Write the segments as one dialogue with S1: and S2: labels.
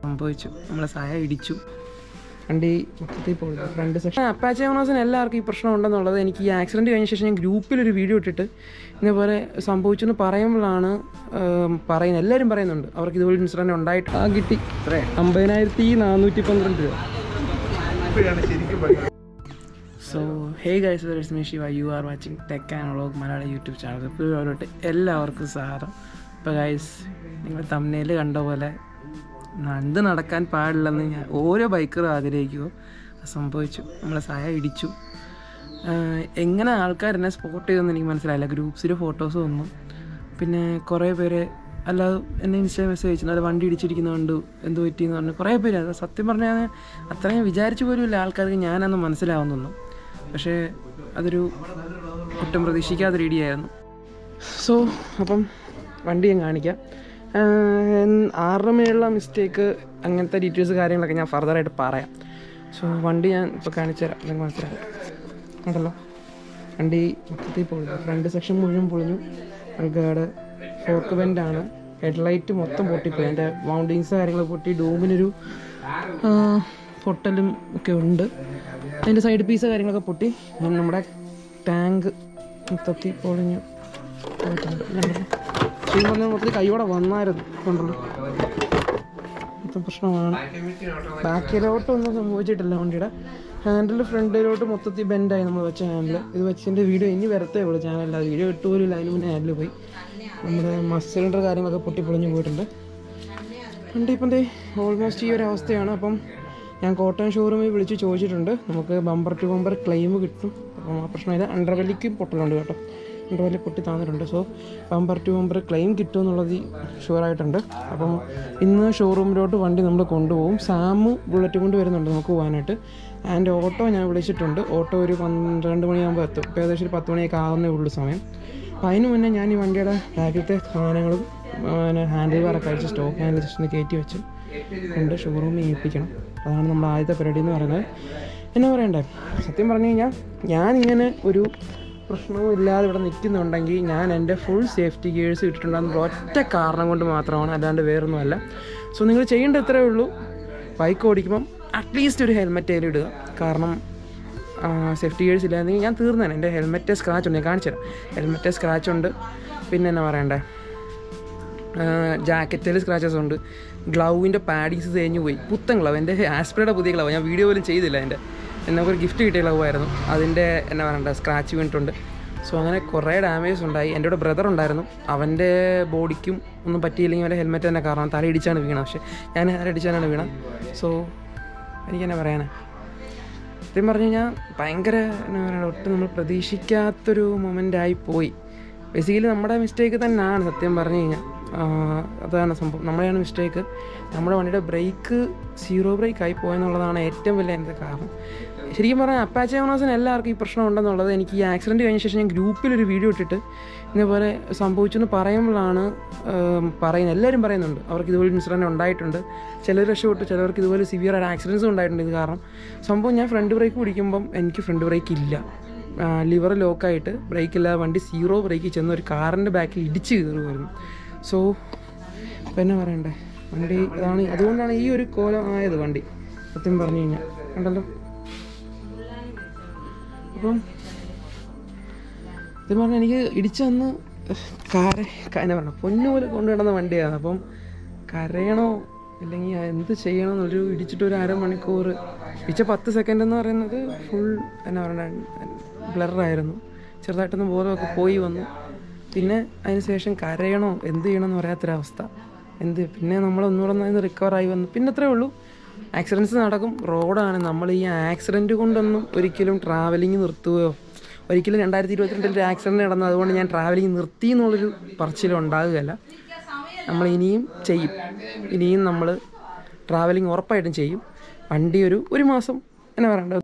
S1: സംഭവിച്ചു നമ്മളെ സഹായ ഇടിച്ചു വണ്ടി മൊത്തത്തിൽ പോയി ഫ്രണ്ട് സെക്ഷൻ അപ്പാച്ചി ഓണേഴ്സിന് എല്ലാവർക്കും ഈ പ്രശ്നം ഉണ്ടെന്നുള്ളത് എനിക്ക് ഈ ആക്സിഡൻറ്റ് കഴിഞ്ഞ ശേഷം ഞാൻ ഗ്രൂപ്പിൽ ഒരു വീഡിയോ ഇട്ടിട്ട് ഇതേപോലെ സംഭവിച്ചു എന്ന് പറയുമ്പോഴാണ് ഏം, പറയുന്നത് എല്ലാവരും പറയുന്നുണ്ട് അവർക്ക് ഇതുപോലെ ഇൻസിഡൻറ്റ് ഉണ്ടായിട്ട് ആ കിട്ടി അമ്പതിനായിരത്തി നാനൂറ്റി പന്ത്രണ്ട് രൂപ so hey guys it's me Shiva you are watching tech and vlog Malayalam YouTube channel ഇപ്പോൾ അവരോട്ട് എല്ലാവർക്കും സാറും ഇപ്പോൾ ഗൈസ് നിങ്ങൾ തമ്മിൽ കണ്ട പോലെ ന- എന്ത് നടക്കാൻ പാടില്ലെന്ന് ഞാൻ ഓരോ ബൈക്കറും ആഗ്രഹിക്കുമോ അത് സംഭവിച്ചു നമ്മളെ സഹായ ഇടിച്ചു ആഹ് എങ്ങനെ ആൾക്കാർ എന്നെ സ്പോട്ട് ചെയ്തെന്ന് എനിക്ക് മനസ്സിലായില്ല ഗ്രൂപ്പ്സിൽ ഫോട്ടോസ് വന്നു പിന്നെ കുറേ പേര് അല്ലാതെ എന്നെ ഇൻസ്റ്റാ മെസ്സേജ് അയച്ചു അത് വണ്ടി ഇടിച്ചിരിക്കുന്നതുകൊണ്ട് എന്ത് പറ്റിയെന്ന് പറഞ്ഞു കുറേ പേര് അത് സത്യം പറഞ്ഞാൽ അത്രയും വിചാരിച്ചു പോലുമില്ല ആൾക്കാർക്ക് ഞാനന്ന് മനസ്സിലാവുന്നു പക്ഷേ അതൊരു ഒട്ടും പ്രതീക്ഷിക്കാത്ത രീതിയായിരുന്നു സോ അപ്പം വണ്ടി ഞാൻ കാണിക്കാം ആഹ് ആരുടെ മേലുള്ള മിസ്റ്റേക്ക് അങ്ങനത്തെ ഡീറ്റെയിൽസ് കാര്യങ്ങളൊക്കെ ഞാൻ ഫർദറായിട്ട് പറയാം സോ വണ്ടി ഞാൻ ഇപ്പോൾ കാണിച്ചു തരാം നിങ്ങൾക്ക് മനസ്സിലാവും ഉണ്ടല്ലോ വണ്ടി മൊത്തത്തിൽ പൊളിഞ്ഞു ഫ്രണ്ട് സെക്ഷൻ മുഴുവൻ പൊളിഞ്ഞു ഗാർഡ് ഫോർക്ക് ബെൻഡാണ് ഹെഡ്ലൈറ്റ് മൊത്തം പൊട്ടിപ്പോയി അതിൻ്റെ വൗണ്ടിങ്സ് കാര്യങ്ങൾ പൊട്ടി ഡൂമിനൊരു ആ, പൊട്ടലും ഒക്കെ ഉണ്ട് അതിൻ്റെ സൈഡ് പീസ് കാര്യങ്ങളൊക്കെ പൊട്ടി നമ്മുടെ ടാങ്ക് മൊത്തത്തിൽ പൊളിഞ്ഞു പോയിട്ടുണ്ട് ഇതുണ്ടല്ലോ. ശരിക്കും പറഞ്ഞാൽ മൊത്തത്തിൽ കൈയോടെ വന്നായിരുന്നു കൊണ്ടുള്ളൂ മൊത്തം പ്രശ്നമാണ് ബാക്കിലോട്ടൊന്നും സംഭവിച്ചിട്ടില്ല വണ്ടിയുടെ ഹാൻഡിൽ ഫ്രണ്ടിലോട്ട് മൊത്തത്തിൽ ബെൻഡായി നമ്മൾ വെച്ച ഹാൻഡിൽ ഇത് വെച്ചതിൻ്റെ വീഡിയോ ഇനി വരത്തേ ഉള്ളൂ ചാനലിൽ അത് വീഡിയോ ഇട്ട് പോലും ഇല്ല അതിന് മുന്നേ ഹാൻഡിൽ പോയി നമ്മുടെ മസ് സിലിണ്ടർ കാര്യങ്ങളൊക്കെ പൊട്ടിപ്പൊളിഞ്ഞ് പോയിട്ടുണ്ട് വണ്ടി ഇപ്പം ദേ ഓൾമോസ്റ്റ് ഈ ഒരു അവസ്ഥയാണ് അപ്പം ഞാൻ കോട്ടയം ഷോറൂമിൽ വിളിച്ച് ചോദിച്ചിട്ടുണ്ട് നമുക്ക് ബമ്പർ ടു ബമ്പർ ക്ലെയിം കിട്ടും അപ്പം ആ പ്രശ്നമില്ല അണ്ടർവെല്ലിക്കും പൊട്ടലുണ്ട് കേട്ടോ അണ്ടർവെല്ലി പൊട്ടി താന്നിട്ടുണ്ട് so bumper to bumper claim കിട്ടും എന്നുള്ളത് ഷുവറായിട്ടുണ്ട് അപ്പം ഇന്ന് ഷോറൂമിലോട്ട് വണ്ടി നമ്മൾ കൊണ്ടുപോകും സാമ് ബുള്ളറ്റ് കൊണ്ട് വരുന്നുണ്ട് നമുക്ക് പോകാനായിട്ട് ആൻഡ് ഓട്ടോ ഞാൻ വിളിച്ചിട്ടുണ്ട് ഓട്ടോ ഒരു പന്ത്രണ്ട് മണിയാകുമ്പോൾ എത്തും ഇപ്പോൾ ഏകദേശം ഒരു പത്ത് മണിയൊക്കെ ആവുന്നേ ഉള്ളൂ സമയം അപ്പം അതിന് മുന്നേ ഞാൻ ഈ വണ്ടിയുടെ ബാക്കിലത്തെ സാധനങ്ങളും പിന്നെ ഹാൻഡിൽ ബാറൊക്കെ അഴിച്ച് സ്റ്റോക്ക് ഹാൻഡിൽ ജസ്റ്റ് ഒന്ന് കയറ്റി വെച്ച് കൊണ്ട് ഷോറൂമിൽ ഏൽപ്പിക്കണം അതാണ് നമ്മുടെ ആദ്യത്തെ പരിപാടി എന്ന് പറയുന്നത് എന്നാ പറയണ്ടേ സത്യം പറഞ്ഞു കഴിഞ്ഞാൽ ഞാനിങ്ങനെ ഒരു പ്രശ്നവും ഇല്ലാതെ ഇവിടെ നിൽക്കുന്നുണ്ടെങ്കിൽ ഞാൻ എൻ്റെ ഫുൾ സേഫ്റ്റി ഗിയേഴ്സ് ഇട്ടിട്ടുണ്ടെന്ന് ഒറ്റ കാരണം കൊണ്ട് മാത്രമാണ് അല്ലാണ്ട് വേറൊന്നുമല്ല സോ നിങ്ങൾ ചെയ്യേണ്ട ഇത്രയേ ഉള്ളൂ ബൈക്ക് ഓടിക്കുമ്പം അറ്റ്ലീസ്റ്റ് ഒരു ഹെൽമെറ്റ് അതിൽ ഇടുക കാരണം സേഫ്റ്റി ഗിയേഴ്സ് ഇല്ലായിരുന്നെങ്കിൽ ഞാൻ തീർന്നേനെ എൻ്റെ ഹെൽമെറ്റ് സ്ക്രാച്ച് ഉണ്ട് ഞാൻ കാണിച്ചു തരാം ഹെൽമെറ്റ് സ്ക്രാച്ച് ഉണ്ട് പിന്നെ എന്നാ പറയണ്ടേ ജാക്കറ്റിൽ സ്ക്രാച്ചസ് ഉണ്ട് ഗ്ലൗവിൻ്റെ പാഡിങ്സ് തേഞ്ഞു പോയി പുത്തൻ ഗ്ലവ് എൻ്റെ ആസ്പ്രയുടെ പുതിയ ഗ്ലവ് ഞാൻ വീഡിയോ പോലും ചെയ്തില്ല എൻ്റെ എന്നൊക്കെ ഒരു ഗിഫ്റ്റ് കിട്ടിയ ഗ്ലവ് ആയിരുന്നു അതിൻ്റെ എന്നാ പറയണ്ട സ്ക്രാച്ച് വീണിട്ടുണ്ട് സോ അങ്ങനെ കുറേ ഡാമേജ് ഉണ്ടായി എൻ്റെ കൂടെ ബ്രദർ ഉണ്ടായിരുന്നു അവൻ്റെ ബോഡിക്കും ഒന്നും പറ്റിയില്ലെങ്കിൽ അവൻ്റെ ഹെൽമെറ്റ് തന്നെ കാരണം തല ഇടിച്ചാണ് വീണത് പക്ഷേ ഞാൻ തല ഇടിച്ചാണ് വീണത് സോ എനിക്കെന്നെ പറയാനാ സത്യം പറഞ്ഞു കഴിഞ്ഞാൽ ഭയങ്കര എന്നാ പറയുക ഒട്ടും നമ്മൾ പ്രതീക്ഷിക്കാത്തൊരു മൊമെൻ്റ് ആയി പോയി ബേസിക്കലി നമ്മുടെ മിസ്റ്റേക്ക് തന്നെയാണ് സത്യം പറഞ്ഞു കഴിഞ്ഞാൽ അതാണ് സംഭവം നമ്മുടെയാണ് മിസ്റ്റേക്ക് നമ്മുടെ വണ്ടിയുടെ ബ്രേക്ക് സീറോ ബ്രേക്ക് ആയി പോയെന്നുള്ളതാണ് ഏറ്റവും വലിയ എൻ്റെ കാരണം ശരിക്കും പറഞ്ഞാൽ അപ്പാച്ചി ഓണേഴ്സിന് എല്ലാവർക്കും ഈ പ്രശ്നം ഉണ്ടെന്നുള്ളത് എനിക്ക് ഈ ആക്സിഡൻറ്റ് കഴിഞ്ഞ ശേഷം ഞാൻ ഗ്രൂപ്പിൽ ഒരു വീഡിയോ ഇട്ടിട്ട് ഇതേപോലെ സംഭവിച്ചു എന്ന് പറയുമ്പോഴാണ് ഏം, പറയുന്നത് എല്ലാവരും പറയുന്നുണ്ട് അവർക്ക് ഇതുപോലെ ഇൻസിഡൻറ്റ് ഉണ്ടായിട്ടുണ്ട് ചിലർ രക്ഷപ്പെട്ടു ചിലവർക്ക് ഇതുപോലെ സിവിയർ ആയിട്ട് ആക്സിഡൻസും ഉണ്ടായിട്ടുണ്ട് ഇത് കാരണം സംഭവം ഞാൻ ഫ്രണ്ട് ബ്രേക്ക് പിടിക്കുമ്പം എനിക്ക് ഫ്രണ്ട് ബ്രേക്ക് ഇല്ല ലിവർ ലോക്കായിട്ട് ബ്രേക്ക് ഇല്ലാതെ വണ്ടി സീറോ ബ്രേക്കിൽ ചെന്ന് ഒരു കാറിൻ്റെ ബാക്കിൽ ഇടിച്ച് കയറുമായിരുന്നു സോ ഇപ്പം എന്നാ പറയണ്ടേ വണ്ടി അതാണ് അതുകൊണ്ടാണ് ഈ ഒരു കോലം ആയത് വണ്ടി സത്യം പറഞ്ഞു കഴിഞ്ഞാൽ ഉണ്ടല്ലോ അപ്പം സത്യം പറഞ്ഞാൽ എനിക്ക് ഇടിച്ചന്ന് കാര എന്നാ പറഞ്ഞ പൊന്നു പോലെ കൊണ്ടു കിടന്ന വണ്ടിയാണ് അപ്പം കരയണോ അല്ലെങ്കിൽ എന്ത് ചെയ്യണം എന്നൊരു ഇടിച്ചിട്ട് ഒരു അരമണിക്കൂർ ഇടിച്ച പത്ത് സെക്കൻഡ് എന്ന് പറയുന്നത് ഫുൾ എന്നാ പറയുക ബ്ലറായിരുന്നു ചെറുതായിട്ടൊന്ന് ബോധമൊക്കെ പോയി വന്നു പിന്നെ അതിന് ശേഷം കരയണോ എന്ത് ചെയ്യണം എന്ന് പറയാത്തൊരവസ്ഥ എന്ത് പിന്നെ നമ്മൾ ഒന്നുകൂടെ ഒന്ന് റിക്കവറായി വന്നു പിന്നെ അത്രേ ഉള്ളൂ ആക്സിഡൻസ് നടക്കും റോഡാണ് നമ്മൾ ഈ ആക്സിഡൻറ്റ് കൊണ്ടൊന്നും ഒരിക്കലും ട്രാവലിംഗ് നിർത്തുകയോ ഒരിക്കലും രണ്ടായിരത്തി ഇരുപത്തിരണ്ടിൽ ഒരു ആക്സിഡൻറ്റ് നടന്നു അതുകൊണ്ട് ഞാൻ ട്രാവലിംഗ് നിർത്തി എന്നുള്ളൊരു പറച്ചിലും ഉണ്ടാകുകയല്ല നമ്മൾ ഇനിയും ചെയ്യും ഇനിയും നമ്മൾ ട്രാവലിംഗ് ഉറപ്പായിട്ടും ചെയ്യും വണ്ടി ഒരു ഒരു മാസം എന്നാ പറയണ്ടത്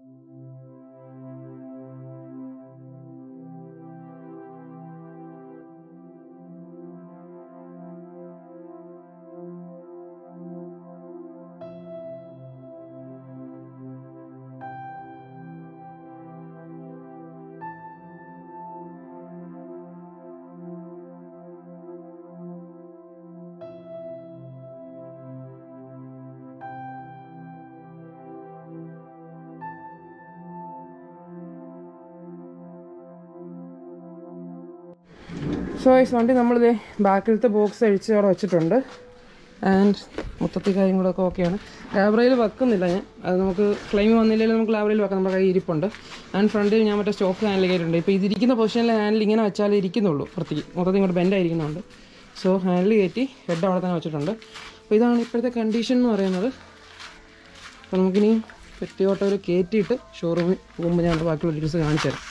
S1: സോ ഈ വണ്ടി നമ്മളിത് ബാക്കിലത്തെ ബോക്സ് അഴിച്ച് അവിടെ വെച്ചിട്ടുണ്ട് ആൻഡ് മൊത്തത്തിൽ കാര്യങ്ങളൊക്കെ ഓക്കെയാണ് ലാബ്രയിൽ വെക്കുന്നില്ല ഞാൻ അത് നമുക്ക് ക്ലെയിം വന്നില്ലെങ്കിൽ നമുക്ക് ലാബ്രയിൽ വെക്കാം നമ്മുടെ കയ്യിൽ ഇരിപ്പുണ്ട് ആൻഡ് ഫ്രണ്ടിൽ ഞാൻ മറ്റേ സ്റ്റോക്ക് ഹാൻഡിൽ കയറിയിട്ടുണ്ട് ഇപ്പോൾ ഇതിരിക്കുന്ന പൊസിഷനിൽ ഹാൻഡിൽ ഇങ്ങനെ വെച്ചാലേ ഇരിക്കുന്നുള്ളൂ പുറത്തേക്ക് മൊത്തത്തിൽ ഇങ്ങോട്ട് ബെൻഡായിരിക്കുന്നുണ്ട് സോ ഹാൻഡിൽ കയറ്റി ഹെഡ് അവിടെ തന്നെ വെച്ചിട്ടുണ്ട് അപ്പോൾ ഇതാണ് ഇപ്പോഴത്തെ കണ്ടീഷൻ എന്ന് പറയുന്നത് അപ്പോൾ നമുക്കിനി പെറ്റി ഓട്ടോയിൽ കയറ്റിയിട്ട് ഷോറൂമിൽ പോകുമ്പോൾ ഞാൻ ബാക്കിയുള്ള ഡീറ്റെയിൽസ് കാണിച്ചു തരാം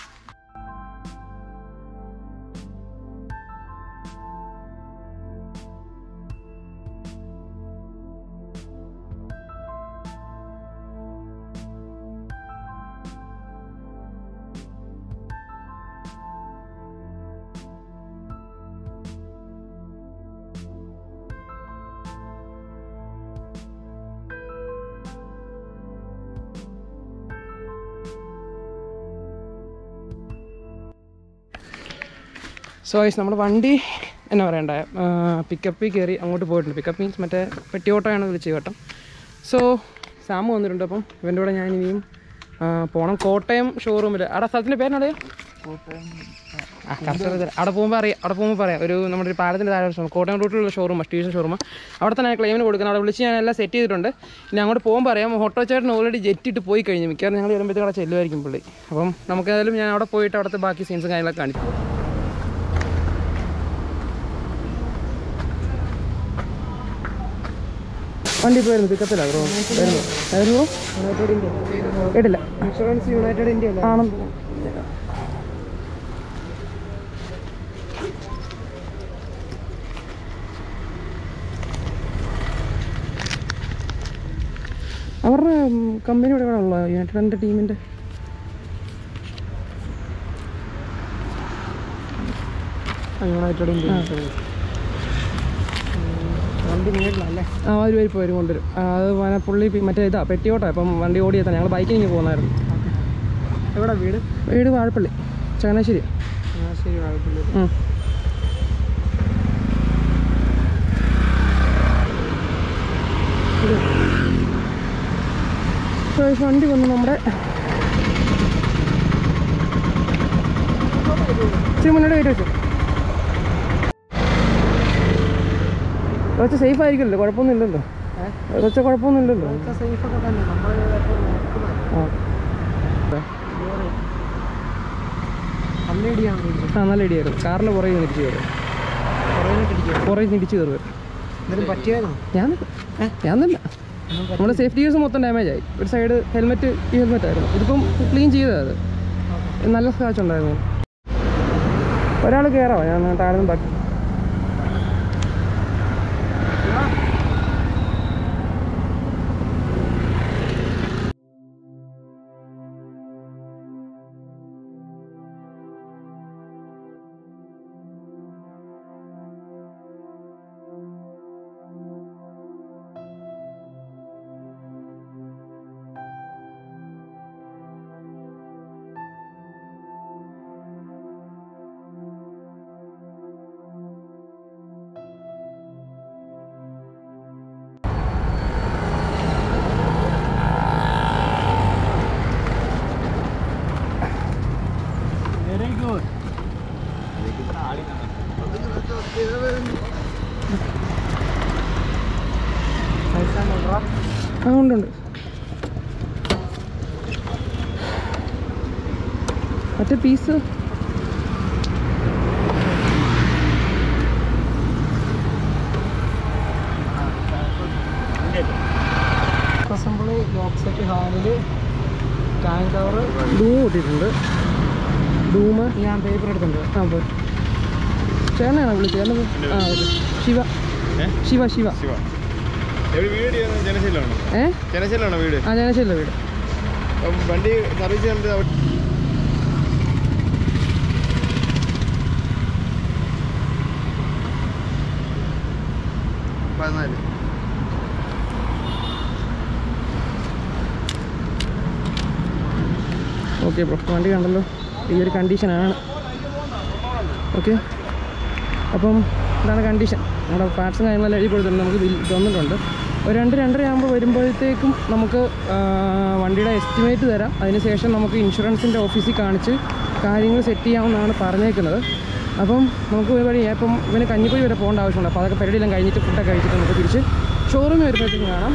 S1: സോ ഗൈസ് നമ്മുടെ വണ്ടി എന്നാ പറയണ്ടേ പിക്കപ്പിൽ കയറി അങ്ങോട്ട് പോയിട്ടുണ്ട് പിക്കപ്പ് മീൻസ് മറ്റേ പെട്ടി ഓട്ടോയാണ് വിളിച്ച് കേട്ടോ സോ സാമു വന്നിട്ടുണ്ട് അപ്പം ഇവൻ്റെ കൂടെ ഞാൻ ഇനിയും ആ, പോണം കോട്ടയം ഷോറൂമിൽ അവിടെ സ്ഥലത്തിൻ്റെ പേരിനറിയാം ആ കറക്റ്റ് അറിയത്തില്ല അവിടെ പോകുമ്പോൾ അറിയാം അവിടെ പോകുമ്പോൾ പറയാം ഒരു നമ്മുടെ ഒരു പാലത്തിൻ്റെ താഴെ ഷോറൂം കോട്ടയം റൂട്ടിലുള്ള ഷോറൂം സ്റ്റീഷൻ ഷോറൂം അവിടെ തന്നെ ക്ലെയിമിന് കൊടുക്കുന്നത് അവിടെ വിളിച്ച് ഞാൻ എല്ലാം സെറ്റ് ചെയ്തിട്ടുണ്ട് ഇനി അങ്ങോട്ട് പോകുമ്പോൾ അറിയാം ഓട്ടോ ചേട്ടൻ ഓൾറെഡി ജെറ്റ് ഇട്ട് പോയി കഴിഞ്ഞു മിക്കവാറും ഞങ്ങൾ വരുമ്പോഴത്തേക്കും അവിടെ ചെല്ലുമായിരിക്കും പുള്ളി അപ്പം നമുക്ക് ഏതായാലും ഞാൻ അവിടെ പോയിട്ട് അവിടുത്തെ ബാക്കി സീൻസും കാര്യങ്ങളൊക്കെ കാണിച്ചു വണ്ടി ഇപ്പോൾ വരുന്നു പിക്കപ്പിലാണ് ബ്രോ വരുന്നു വരുന്നു
S2: യുണൈറ്റഡ് ഇന്ത്യ
S1: കേട്ടില്ല
S2: ഇൻഷുറൻസ് യുണൈറ്റഡ് ഇന്ത്യ അല്ലേ
S1: ആണെന്ന് അവരുടെ കമ്പനി ഇവിടെ ഉള്ള യുണൈറ്റഡ് ടീമിൻ്റെ
S2: യുണൈറ്റഡ് ഇന്ത്യ ഇൻഷുറൻസ് വണ്ടി നേരിലല്ലേ
S1: ആ ഒരു പേര് ഇപ്പോൾ വരും കൊണ്ടുവരും ആ, അത് വന- പുള്ളി പി- മറ്റേ ഇതാ പെട്ടിയോട്ടാ ഇപ്പം വണ്ടി ഓടിയെത്താൻ ഞങ്ങൾ ബൈക്കിൽ ഇങ്ങനെ പോകുന്നായിരുന്നു
S2: എവിടെ വീട്
S1: വീട് വാഴപ്പള്ളി ചങ്ങനാശ്ശേരി
S2: ആ ശരി വാഴപ്പള്ളി
S1: ഉം. So, ഈ വണ്ടി വന്ന് നമ്മുടെ ഇച്ചിരി മുന്നോട്ട് കയറ്റി വെച്ചു കുറച്ച് സേഫ് ആയിരിക്കുമല്ലോ കുഴപ്പമൊന്നുമില്ലല്ലോ കുറച്ച് കുഴപ്പമൊന്നുമില്ലല്ലോ
S2: സേഫ് ഒക്കെ തന്നെ നമ്മൾ
S1: ആ
S2: നല്ല ഇടിയാണ് ഇടിച്ചത്
S1: ആ നല്ല ഇടിയായിരുന്നു കാറിൻ്റെ പുറകെ നിന്ന് ഇടിച്ച് കയറും
S2: കുറേ നേരം ഇടിക്കുക
S1: പുറകെ ഇടിച്ച് കയറുക
S2: എന്തെങ്കിലും പറ്റിയായിരുന്നോ
S1: ഞാൻ ഞാൻ തന്നെ നമ്മുടെ സേഫ്റ്റി യൂസ് മൊത്തം ഡാമേജ് ആയി ഒരു സൈഡ് ഹെൽമെറ്റ് ഈ ഹെൽമെറ്റ് ആയിരുന്നു ഇതിപ്പം ക്ലീൻ ചെയ്തത് അത് നല്ല സ്ക്രാച്ച് ഉണ്ടായിരുന്നു ഒരാൾ കയറാമോ ഞാൻ താഴെ നിന്ന് ബാക്കി
S2: വെരി ഗുഡ്
S1: ആ ഉണ്ട് ഉണ്ട് മറ്റേ പീസ്
S2: അസംബ്ലി ബോക്സ് സെറ്റ് ഹാലില് ടാങ്ക് കവർ
S1: ഡൂം കൂട്ടിയിട്ടുണ്ട് ഡൂമ്
S2: ഞാൻ പേപ്പർ എടുത്തിട്ടുണ്ട്
S1: ആ പോ ചേട്ടനാണോ വിളിച്ചത് ചേട്ടൻ ആ ഓക്കെ ശിവ
S3: ഏ?
S1: ശിവ ശിവ
S3: ശിവ എവിടെ വീട് ചെയ്യുന്നത് ജനശീലമാണോ
S1: ഏ
S3: ജനശീലമാണോ വീട്
S1: ആ ഞാനശ്ശേരിയില്ല വീട്
S3: അപ്പം വണ്ടി സർവീസ് ചെയ്തിട്ട് അവിടെ പതിനാല്
S1: ഓക്കെ ബ്രോ വണ്ടി കണ്ടല്ലോ ഈ ഒരു കണ്ടീഷനാണ് ഓക്കെ അപ്പം ഇതാണ് കണ്ടീഷൻ നമ്മുടെ പാർട്സും കാര്യങ്ങളെല്ലാം എഴുതി കൊടുത്തിട്ടുണ്ട് നമുക്ക് ബിൽ തന്നിട്ടുണ്ട് ഒരു രണ്ട് രണ്ടര ആകുമ്പോൾ വരുമ്പോഴത്തേക്കും നമുക്ക് ആ, വണ്ടിയുടെ എസ്റ്റിമേറ്റ് തരാം അതിനുശേഷം നമുക്ക് ഇൻഷുറൻസിൻ്റെ ഓഫീസിൽ കാണിച്ച് കാര്യങ്ങൾ സെറ്റ് ചെയ്യാമെന്നാണ് പറഞ്ഞേക്കുന്നത് അപ്പം നമുക്ക് ഒരു വഴി ഇപ്പം ഇവന് കഞ്ഞിക്കുഴി വരെ പോകേണ്ട ആവശ്യമുണ്ട് അപ്പോൾ അതൊക്കെ പരിപാടിയെല്ലാം കഴിഞ്ഞിട്ട് ഫുഡൊക്കെ കഴിച്ചിട്ട് നമുക്ക് തിരിച്ച് ഷോറൂമിൽ വരുമ്പോഴത്തേക്കും കാണാം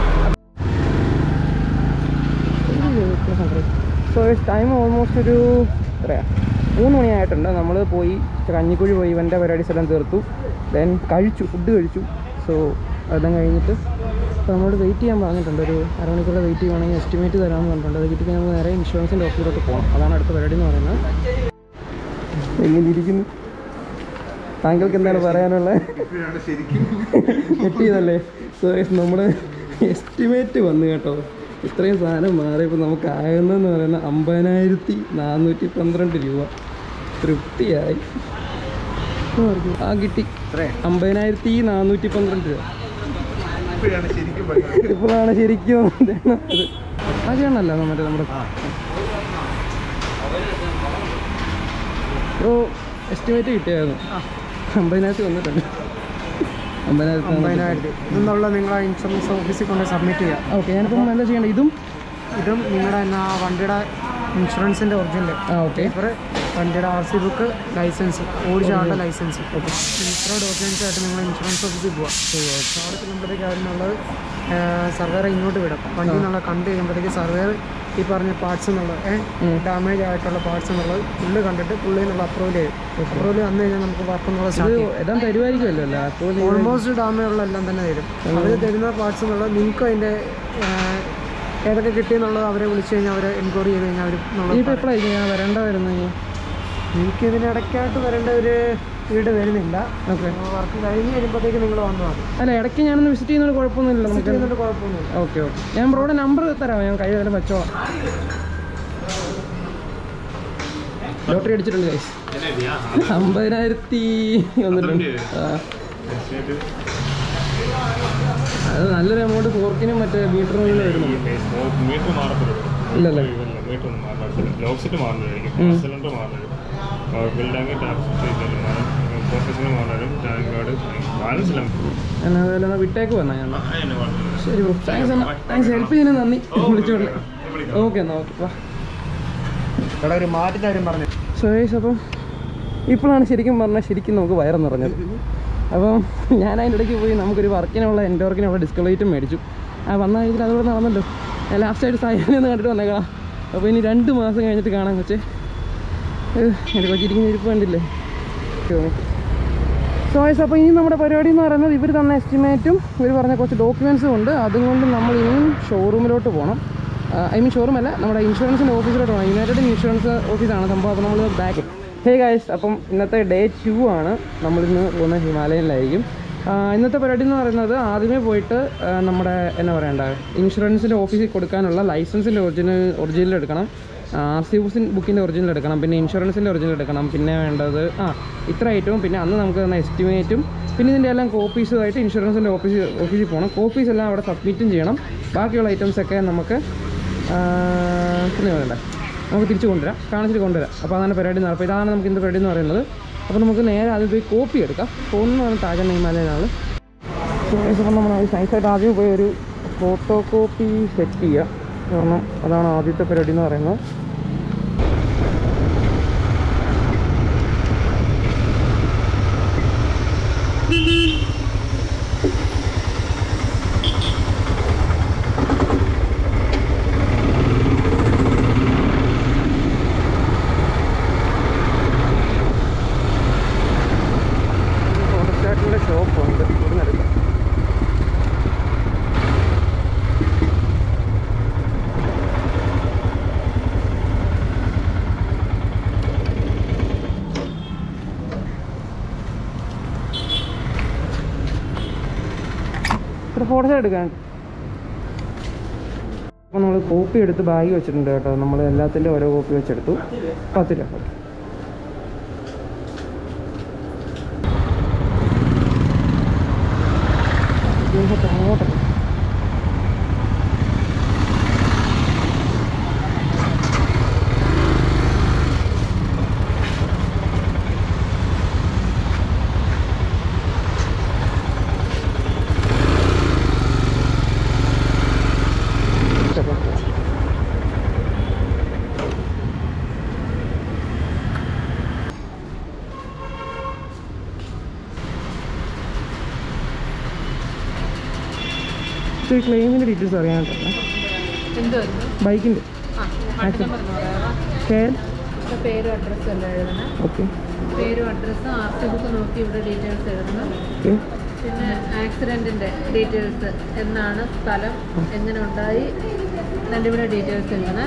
S1: അപ്പം സോ ടൈം ഓൾമോസ്റ്റ് ഒരു എത്രയാ മൂന്ന് മണിയായിട്ടുണ്ട് നമ്മൾ പോയി കഞ്ഞിക്കുഴി പോയി ഇവൻ്റെ പരിപാടീസ് എല്ലാം തീർത്തു ദെൻ കഴിച്ചു ഫുഡ് കഴിച്ചു സോ അതെല്ലാം കഴിഞ്ഞിട്ട് അപ്പോൾ നമ്മളോട് വെയിറ്റ് ചെയ്യാൻ പറഞ്ഞിട്ടുണ്ട് ഒരു അരമണിക്കൂടെ വെയിറ്റ് ചെയ്യുവാണെങ്കിൽ എസ്റ്റിമേറ്റ് തരാമെന്ന് പറഞ്ഞിട്ടുണ്ട് അത് കിട്ടി നമ്മൾ നേരെ ഇൻഷുറൻസിൻ്റെ ഓഫീസിലോട്ട് പോകണം അതാണ് അടുത്ത പരിപാടി എന്ന് പറയുന്നത് എങ്ങനെ ഇരിക്കുന്നു താങ്കൾക്ക് എന്താണ് പറയാനുള്ളത് കിട്ടിയതല്ലേ സോ നമ്മുടെ എസ്റ്റിമേറ്റ് വന്നു കേട്ടോ ഇത്രയും സാധനം മാറിയപ്പോൾ നമുക്ക് ആകുന്നതെന്ന് പറയുന്നത് അമ്പതിനായിരത്തി നാനൂറ്റി പന്ത്രണ്ട് രൂപ തൃപ്തിയായി ആ കിട്ടി അമ്പതിനായിരത്തി നാനൂറ്റി പന്ത്രണ്ട് രൂപ ഇപ്പോഴാണ് ശരിക്കും ഇതാണ് അത് ആ ചെയ്യണമല്ലോ മറ്റേ നമ്മുടെ ബ്രോ എസ്റ്റിമേറ്റ് കിട്ടിയായിരുന്നു അമ്പതിനായിരത്തി വന്നിട്ടുണ്ട് അമ്പതിനായിരത്തി
S2: അമ്പതിനായിരത്തി ഇതെന്നുള്ള നിങ്ങൾ ഇൻഷുറൻസ് ഓഫീസിൽ കൊണ്ട് സബ്മിറ്റ് ചെയ്യാം
S1: ഓക്കെ ഞാനിപ്പം എന്താ ചെയ്യേണ്ടത് ഇതും
S2: ഇതും നിങ്ങളുടെ എന്നാ വണ്ടിയുടെ ഇൻഷുറൻസിൻ്റെ ഒറിജിനൽ
S1: ആ ഓക്കെ
S2: പേപ്പർ വണ്ടിയുടെ ആർ സി ബുക്ക് ലൈസൻസ് ഓടിച്ച ആളുടെ ലൈസൻസ് ഇത്ര ഡോക്യുമെൻറ്റ്സ് ആയിട്ട് നിങ്ങൾ ഇൻഷുറൻസ് ഓഫീസിൽ പോവാം അവിടെ ചെല്ലുമ്പോഴത്തേക്ക് അതിനുള്ളത് സർവേർ ഇങ്ങോട്ട് വിടും വണ്ടി എന്നുള്ള കണ്ടു കഴിയുമ്പോഴത്തേക്ക് സർവേർ ഈ പറഞ്ഞ പാർട്സ് എന്നുള്ളത് ഡാമേജ് ആയിട്ടുള്ള പാർട്സ് എന്നുള്ളത് പുള്ളി കണ്ടിട്ട് പുള്ളി എന്നുള്ള അപ്രൂവൽ ചെയ്യും അപ്രൂവൽ വന്നു കഴിഞ്ഞാൽ നമുക്ക് വർക്ക് എന്നുള്ള
S1: ഇത്
S2: സ്റ്റാർട്ട് ചെയ്യും
S1: എല്ലാം തരുമായിരിക്കുമല്ലോ അല്ലേ അപ്പോൾ
S2: ഓൾമോസ്റ്റ് ഡാമേജ് ഉള്ള എല്ലാം തന്നെ തരും അവർ തരുന്ന പാർട്സ് എന്നുള്ളത് നിങ്ങൾക്ക് അതിൻ്റെ ഏതൊക്കെ കിട്ടിയെന്നുള്ളത് അവരെ വിളിച്ചു കഴിഞ്ഞാൽ അവരെ എൻക്വയറി ചെയ്ത് കഴിഞ്ഞാൽ അവർ
S1: ഇനിയിപ്പോൾ എപ്പോഴായിരിക്കും ഞാൻ വരേണ്ട വരുന്നത്
S2: എനിക്ക് ഇതിനിടയ്ക്കായിട്ട് വരേണ്ട ഒരു വീട് വരുന്നില്ല
S1: ഓക്കെ
S2: വർക്ക് കഴിഞ്ഞ് വരുമ്പോഴത്തേക്ക് നിങ്ങൾ വന്നു മതി
S1: അല്ല ഇടയ്ക്ക് ഞാനൊന്ന് വിസിറ്റ് ചെയ്യുന്നതിന് കുഴപ്പമൊന്നുമില്ല നമുക്ക്
S2: ചെയ്യുന്നതുകൊണ്ട് കുഴപ്പമൊന്നുമില്ല
S1: ഓക്കെ ഓക്കെ ഞാൻ ബ്രോയുടെ നമ്പർ തരാം ഞാൻ കൈ വരെ വെച്ചോളാം ലോട്ടറി അടിച്ചിട്ടുണ്ട് ഗൈസ് അമ്പതിനായിരത്തി വന്നിട്ടുണ്ട് ആ അത് നല്ലൊരു എമൗണ്ട് ഫോർക്കിനും മറ്റേ മീറ്ററിനും വരുന്നു
S3: മീറ്റർ മാറത്തില്ല
S1: ഇല്ലല്ലേ
S3: മീറ്റർ ഒന്നും മാറത്തില്ല ലോക്ക് സെറ്റ് മാറില്ലായിരിക്കും സിലിണ്ടർ മാറില്ല പവർ ടാങ്ക് ടാപ്പ് സെറ്റ് മാറും പ്രോസസ്സിന് മാറും ടാങ്ക് കാർഡ് ബാലൻസ് ഇല്ല
S1: എന്നാ അതുപോലെ വിട്ടേക്ക് വന്നാ ഞാൻ
S3: അതിന് കുഴപ്പമില്ല
S1: ശരി ബ്രോ താങ്ക്സ് എന്നാ താങ്ക്സ് ഹെൽപ്പ് ചെയ്യുന്ന നന്ദി വിളിച്ചോളെ ഓക്കെ എന്നാ ഓക്കെ വാ
S2: ഇവിടെ ഒരു മാറ്റിൻ്റെ കാര്യം പറഞ്ഞു
S1: സോ ഗൈസ് അപ്പം ഇപ്പോഴാണ് ശരിക്കും പറഞ്ഞാൽ ശരിക്കും നമുക്ക് വയറ് നിറഞ്ഞത് അപ്പം ഞാൻ അതിൻ്റെ ഇടയ്ക്ക് പോയി നമുക്കൊരു വർക്കിനുള്ള എൻ്റെ വർക്കിനുള്ള ഡിസ്കോ ലൈറ്റും മേടിച്ചു ആ വന്ന കഴിഞ്ഞിട്ട് അതുകൂടെ നടന്നല്ലോ ഞാൻ ലാസ്റ്റായിട്ട് സായിലിൽ നിന്ന് കണ്ടിട്ട് വന്നേക്കാം അപ്പോൾ ഇനി രണ്ട് മാസം കഴിഞ്ഞിട്ട് കാണാൻ കൊച്ചേ ഏഹ്, എൻ്റെ കൊച്ചിരിക്കുന്ന ഇരിപ്പ് കണ്ടില്ലേ സോ ഗൈസ് അപ്പോൾ ഇനി നമ്മുടെ പരിപാടി എന്ന് പറയുന്നത് ഇവർ തന്ന എസ്റ്റിമേറ്റും ഇവർ പറഞ്ഞ കുറച്ച് ഡോക്യുമെൻസും ഉണ്ട് അതും കൊണ്ട് നമ്മൾ ഇനിയും ഷോറൂമിലോട്ട് പോകണം ഐ മീൻ ഷോറൂം അല്ല നമ്മുടെ ഇൻഷുറൻസിൻ്റെ ഓഫീസിലോട്ട് പോകണം യുണൈറ്റഡ് ഇൻഷുറൻസ് ഓഫീസാണ് സംഭവം അപ്പോൾ നമ്മൾ ബാക്ക് ഹേ ഗൈസ് അപ്പം ഇന്നത്തെ ഡേ ടു ആണ് നമ്മളിന്ന് പോകുന്ന ഹിമാലയനിലായിരിക്കും ആ, ഇന്നത്തെ പരിപാടി എന്ന് പറയുന്നത് ആദ്യമേ പോയിട്ട് ആ, നമ്മുടെ എന്നാ പറയണ്ട ഇൻഷുറൻസിൻ്റെ ഓഫീസിൽ കൊടുക്കാനുള്ള ലൈസൻസിൻ്റെ ഒറിജിനൽ ഒറിജിനൽ എടുക്കണം ആർ സി ബുസിൻ ബുക്കിൻ്റെ ഒറിജിനൽ എടുക്കണം പിന്നെ ഇൻഷുറൻസിൻ്റെ ഒറിജിനൽ എടുക്കണം പിന്നെ വേണ്ടത് ആ ഇത്ര ഐറ്റവും പിന്നെ അന്ന് നമുക്ക് തന്ന എസ്റ്റിമേറ്റും പിന്നെ ഇതിൻ്റെ എല്ലാം കോപ്പീസുമായിട്ട് ഇൻഷുറൻസിൻ്റെ ഓഫീസ് ഓഫീസിൽ പോകണം കോപ്പീസ് എല്ലാം അവിടെ സബ്മിറ്റും ചെയ്യണം ബാക്കിയുള്ള ഐറ്റംസ് ഒക്കെ നമുക്ക് പിന്നെ വേണ്ട നമുക്ക് തിരിച്ച് കൊണ്ടുവരാം കാണിച്ചിട്ട് കൊണ്ടുവരാം അപ്പോൾ അതാണ് പരിപാടി നടക്കുക ഇതാണ് നമുക്ക് ഇന്ന് പരിപാടി എന്ന് പറയുന്നത് അപ്പോൾ നമുക്ക് നേരെ ആദ്യം പോയി കോപ്പി എടുക്കാം ഒന്നാണ് താജ ഹിമാലയനാണ് അപ്പോൾ നമ്മൾ സയൻസായിട്ട് ആദ്യം പോയി ഒരു ഫോട്ടോ കോപ്പി സെറ്റ് ചെയ്യുക കാരണം അതാണ് ആദ്യത്തെ പരിപാടി എന്ന് പറയുന്നത് ഫോട്ടോസ്റ്റാറ്റിൻ്റെ ഷോപ്പുണ്ട് ഇവിടുന്ന് എടുക്കാം ഇവിടെ ഫോട്ടോ എടുക്കാൻ അപ്പോൾ നമ്മൾ കോപ്പി എടുത്ത് ബാഗ് വെച്ചിട്ടുണ്ട് കേട്ടോ നമ്മൾ എല്ലാത്തിൻ്റെ ഓരോ കോപ്പി വെച്ചെടുത്തു പത്ത് രൂപ ഓക്കെ അങ്ങോട്ട് ജസ്റ്റ് ഈ ക്ലെയിമിൻ്റെ ഡീറ്റെയിൽസ് അറിയാനായിട്ടാണ്
S4: എന്തുവായിരുന്നു
S1: ബൈക്കിൻ്റെ
S4: ആ വണ്ടി നമ്പർ എന്ന് പറയാമോ
S1: കെ
S4: ഇവിടെ പേരും അഡ്രസ്സും എല്ലാം എഴുതണം
S1: ഓക്കെ
S4: പേരും അഡ്രസ്സും ആർ സി ബുക്ക് നോക്കി ഇവിടെ ഡീറ്റെയിൽസ് എഴുതണം
S1: ഓക്കെ
S4: പിന്നെ ആക്സിഡൻറ്റിൻ്റെ ഡീറ്റെയിൽസ് എന്നാണ് സ്ഥലം എങ്ങനെ ഉണ്ടായി അതിൻ്റെ ഇവിടെ ഡീറ്റെയിൽസ് എഴുതണം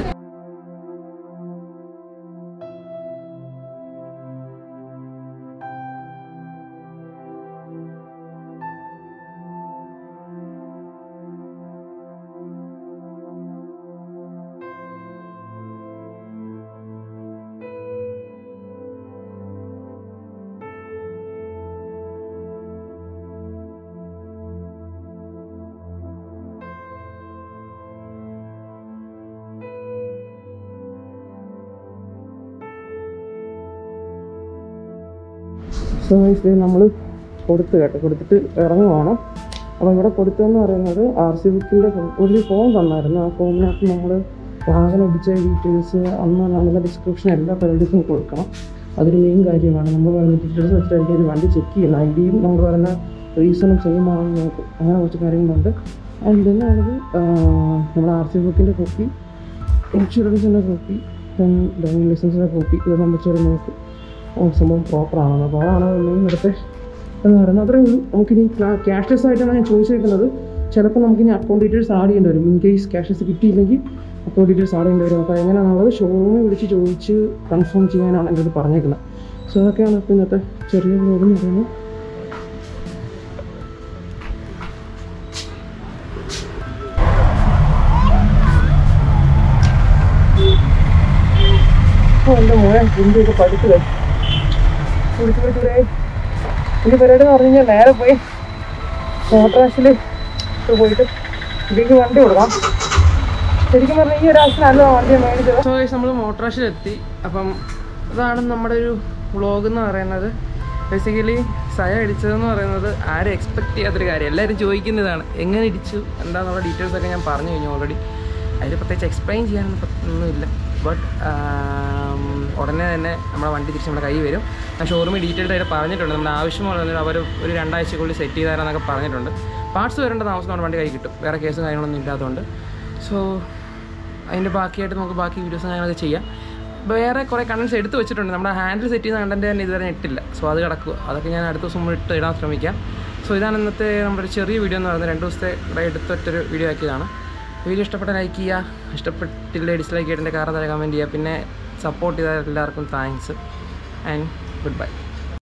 S1: സോ നമ്മൾ കൊടുത്തു കേട്ടോ കൊടുത്തിട്ട് ഇറങ്ങുവാണ് അപ്പോൾ ഇവിടെ കൊടുത്തതെന്ന് പറയുന്നത് ആർ സി ബുക്കിൻ്റെ ഒരു ഫോം തന്നായിരുന്നു ആ ഫോമിനകത്ത് നമ്മൾ വാഹനം അടിച്ച ഡീറ്റെയിൽസ് അന്ന് നമ്മുടെ ഡിസ്ക്രിപ്ഷൻ എല്ലാ പരിപാടീസും കൊടുക്കണം അതൊരു മെയിൻ കാര്യമാണ് നമ്മൾ പറയുന്ന ഡീറ്റെയിൽസ് വെച്ചിട്ടായിരിക്കും ഒരു വണ്ടി ചെക്ക് ചെയ്യുന്നത് ഐ ഡിയും നമ്മൾ പറയുന്ന റീസണും സെയിം ആണെന്ന് നോക്കും അങ്ങനെ കുറച്ച് കാര്യങ്ങളുണ്ട് ആൻഡ് ഇതെന്നാണത് നമ്മുടെ ആർ സി ബുക്കിൻ്റെ കോപ്പി ഇൻഷുറൻസിൻ്റെ കോപ്പി ഡ്രൈവിംഗ് ലൈസൻസിൻ്റെ കോപ്പി ഇതെല്ലാം വെച്ചൊരു നോക്കും ഓ, സംഭവം പ്രോപ്പറാണെന്ന് അപ്പോൾ അതാണ് മെയിൻ ഇവിടുത്തെ എന്ന് പറയുന്നത് അത്രേ ഉള്ളൂ നമുക്കിനി ക്യാഷ്ലെസ് ആയിട്ടാണ് ഞാൻ ചോദിച്ചേക്കുന്നത് ചിലപ്പോൾ നമുക്കിനി അക്കൗണ്ട് ഡീറ്റെയിൽസ് ആഡ് ചെയ്യേണ്ടി വരും ഇൻ കേസ് ക്യാഷ്ലെസ് കിട്ടിയില്ലെങ്കിൽ അക്കൗണ്ട് ഡീറ്റെയിൽസ് ആഡ് ചെയ്യേണ്ടി വരും അപ്പോൾ എങ്ങനെയാണുള്ളത് ഷോറൂമിൽ വിളിച്ച് ചോദിച്ച് കൺഫേം ചെയ്യാനാണ് എൻ്റെ അടുത്ത് പറഞ്ഞേക്കുന്നത് സോ അതൊക്കെയാണ് ഇപ്പോൾ ഇന്നത്തെ ചെറിയ വ്ലോഗ് എന്ന് പറയുന്നത് ഓ എൻ്റെ മോനെ ഇന്ത്യയൊക്കെ പഠിച്ചു കുടിച്ചു കുടിച്ചൂടെ ഇനി പരിപാടി എന്ന് പറഞ്ഞു കഴിഞ്ഞാൽ നേരെ പോയി മോട്ടറാഷിൽ പോയിട്ട് ഇതിലേക്ക് വണ്ടി കൊടുക്കാം ശരിക്കും പറഞ്ഞാൽ ഈ ഒരാഴ്ച നല്ല വണ്ടി മേടിച്ചത് സോ നമ്മൾ മോട്ടറാഷിലെത്തി അപ്പം ഇതാണ് നമ്മുടെ ഒരു വ്ളോഗ് എന്ന് പറയുന്നത് ബേസിക്കലി സയ ഇടിച്ചതെന്ന് പറയുന്നത് ആരും എക്സ്പെക്ട് ചെയ്യാത്തൊരു കാര്യം എല്ലാവരും ചോദിക്കുന്നതാണ് എങ്ങനെ ഇടിച്ചു എന്താണെന്നുള്ള ഡീറ്റെയിൽസ് ഒക്കെ ഞാൻ പറഞ്ഞു കഴിഞ്ഞു ഓൾറെഡി അതിൽ പ്രത്യേകിച്ച് എക്സ്പ്ലെയിൻ ചെയ്യാനൊന്നും പ- ഒന്നുമില്ല ബട്ട് ഉടനെ തന്നെ നമ്മുടെ വണ്ടി തിരിച്ച് നമ്മുടെ കൈ വരും ആ ഷോറൂമിൽ ഡീറ്റെയിൽഡ് ആയിട്ട് പറഞ്ഞിട്ടുണ്ട് നമ്മുടെ ആവശ്യമുള്ളത് അവർ ഒരു രണ്ടാഴ്ചക്കുള്ളിൽ സെറ്റ് ചെയ്ത് തരാമെന്നൊക്കെ പറഞ്ഞിട്ടുണ്ട് പാർട്സ് വരേണ്ട താമസം നമ്മുടെ വണ്ടി കൈ കിട്ടും വേറെ കേസും കാര്യങ്ങളൊന്നും ഇല്ലാത്തതുകൊണ്ട് സോ അതിൻ്റെ ബാക്കിയായിട്ട് നമുക്ക് ബാക്കി വീഡിയോസും കാര്യങ്ങളൊക്കെ ചെയ്യാം വേറെ കുറേ കണ്ടൻസ് എടുത്ത് വെച്ചിട്ടുണ്ട് നമ്മുടെ ഹാൻഡിൽ സെറ്റ് ചെയ്യുന്ന കണ്ടൻറ്റ് തന്നെ ഇതുവരെ ഇട്ടില്ല സോ അത് കിടക്കുക അതൊക്കെ ഞാൻ അടുത്ത ദിവസം മുമ്പ് ഇട്ട് ഇടാൻ ശ്രമിക്കാം സോ ഇതാണ് ഇന്നത്തെ നമ്മുടെ ഒരു ചെറിയ വീഡിയോ എന്ന് പറയുന്നത് രണ്ട് ദിവസത്തെ ഇവിടെ എടുത്തൊറ്റൊരു വീഡിയോ ആക്കിയതാണ് വീഡിയോ ഇഷ്ടപ്പെട്ട ലൈക്ക് ചെയ്യുക ഇഷ്ടപ്പെട്ടില്ല ഡിസ്ലൈക്ക് ചെയ്തിട്ട് കാരണം കമൻറ്റ് ചെയ്യുക പിന്നെ സപ്പോർട്ട് ചെയ്ത എല്ലാവർക്കും താങ്ക്സ് ആൻഡ് ഗുഡ് ബൈ